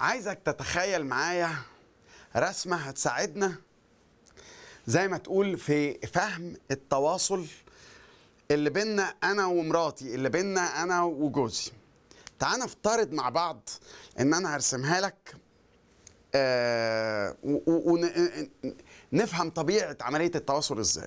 عايزك تتخيل معايا رسمة هتساعدنا زي ما تقول في فهم التواصل اللي بينا أنا ومراتي اللي بينا أنا وجوزي تعال نفترض مع بعض إن أنا هرسمها لك آه ونفهم طبيعة عملية التواصل إزاي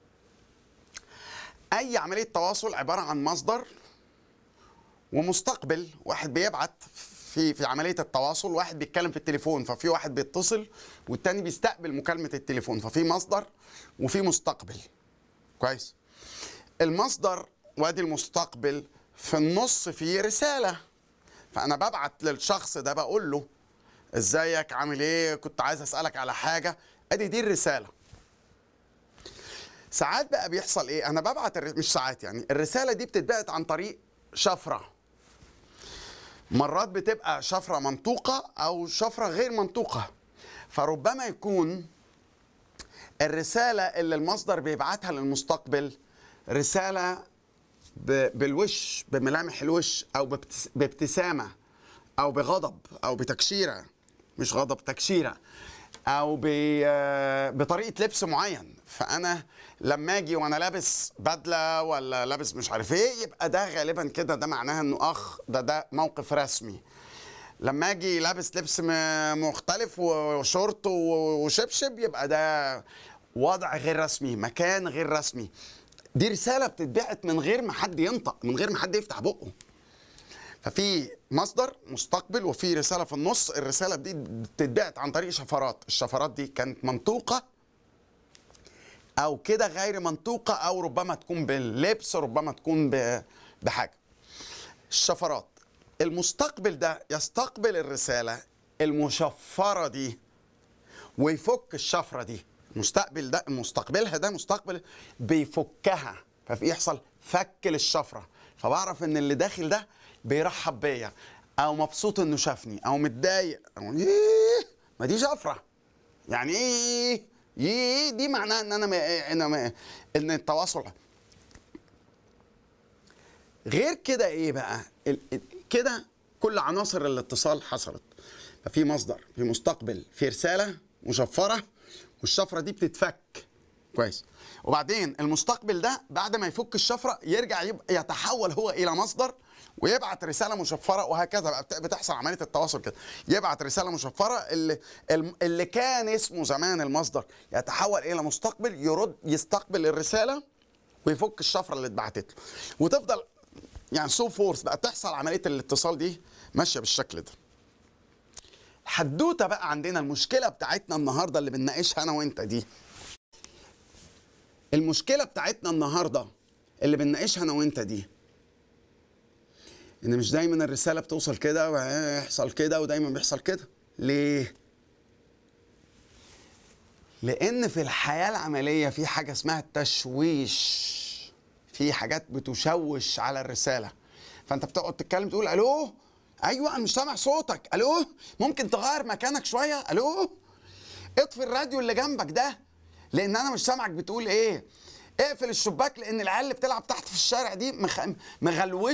أي عملية تواصل عبارة عن مصدر ومستقبل واحد بيبعت في في عمليه التواصل واحد بيتكلم في التليفون ففي واحد بيتصل والتاني بيستقبل مكالمه التليفون ففي مصدر وفي مستقبل كويس المصدر وادي المستقبل في النص فيه رساله فانا ببعت للشخص ده بقول له ازيك عامل ايه كنت عايز اسالك على حاجه ادي دي الرساله ساعات بقى بيحصل ايه انا ببعت الر... مش ساعات يعني الرساله دي بتتبعت عن طريق شفره مرات بتبقى شفرة منطوقة أو شفرة غير منطوقة فربما يكون الرسالة اللي المصدر بيبعتها للمستقبل رسالة ب- بالوش بملامح الوش أو بابتس- بابتسامة أو بغضب أو بتكشيرة مش غضب تكشيرة أو ب- بطريقة لبس معين فأنا لما أجي وأنا لابس بدلة ولا لابس مش عارف إيه يبقى ده غالبا كده ده معناها إنه أخ ده ده موقف رسمي لما اجي لابس لبس م- مختلف وشورت و- وشبشب يبقى ده وضع غير رسمي مكان غير رسمي دي رسالة بتتبعت من غير ما حد ينطق من غير ما حد يفتح بقه ففي مصدر مستقبل وفي رسالة في النص الرسالة دي بتتبعت عن طريق شفرات الشفرات دي كانت منطوقة أو كده غير منطوقة أو ربما تكون باللبس ربما تكون ب- بحاجة الشفرات المستقبل ده يستقبل الرسالة المشفرة دي ويفك الشفرة دي المستقبل ده مستقبلها ده مستقبل بيفكها فبيحصل فك للشفرة فبعرف ان اللي داخل ده بيرحب بيا او مبسوط انه شافني او متضايق او إيه ما دي شفرة يعني ايه ايه دي معناها ان انا ما انا ما ان التواصل غير كده ايه بقى ال- ال- كده كل عناصر الاتصال حصلت ففي مصدر في مستقبل في رساله مشفره والشفره دي بتتفك كويس وبعدين المستقبل ده بعد ما يفك الشفره يرجع يبقى يتحول هو الى مصدر ويبعت رساله مشفره وهكذا بقى بت- بتحصل عمليه التواصل كده يبعت رساله مشفره اللي الم- اللي كان اسمه زمان المصدر يتحول الى مستقبل يرد يستقبل الرساله ويفك الشفره اللي اتبعتت له وتفضل يعني سو فورس بقى تحصل عمليه الاتصال دي ماشيه بالشكل ده الحدوته بقى عندنا المشكله بتاعتنا النهارده اللي بنناقشها انا وانت دي المشكله بتاعتنا النهارده اللي بنناقشها انا وانت دي ان مش دايما الرساله بتوصل كده ويحصل كده ودايما بيحصل كده ليه لان في الحياه العمليه في حاجه اسمها التشويش في حاجات بتشوش على الرساله فانت بتقعد تتكلم تقول الو ايوه انا مش سامع صوتك الو ممكن تغير مكانك شويه الو اطفي الراديو اللي جنبك ده لان انا مش سامعك بتقول ايه اقفل الشباك لان العيال اللي بتلعب تحت في الشارع دي مخ... مغلوشه